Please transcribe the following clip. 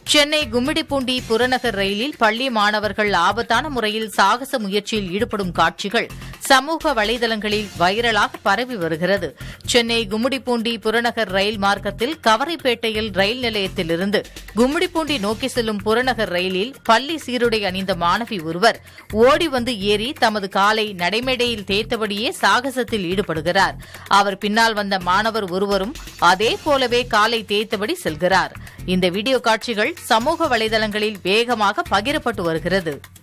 சென்னை கும்மிடிப்பூண்டி புறநகர் ரயிலில் பள்ளி மாணவர்கள் ஆபத்தான முறையில் சாகச முயற்சியில் ஈடுபடும் காட்சிகள் சமூக வலைதளங்களில் வைரலாக பரவி வருகிறது சென்னை கும்மிடிப்பூண்டி புறநகர் ரயில் மார்க்கத்தில் கவரைப்பேட்டையில் ரயில் நிலையத்திலிருந்து கும்மிடிப்பூண்டி நோக்கி செல்லும் புறநகர் ரயிலில் பள்ளி சீருடை அணிந்த மாணவி ஒருவர் ஓடி வந்து ஏறி தமது காலை நடைமேடையில் தேய்த்தபடியே சாகசத்தில் ஈடுபடுகிறார் அவர் பின்னால் வந்த மாணவர் ஒருவரும் அதே போலவே காலை தேய்த்தபடி செல்கிறார் இந்த வீடியோ காட்சிகள் சமூக வலைதளங்களில் வேகமாக பகிரப்பட்டு வருகிறது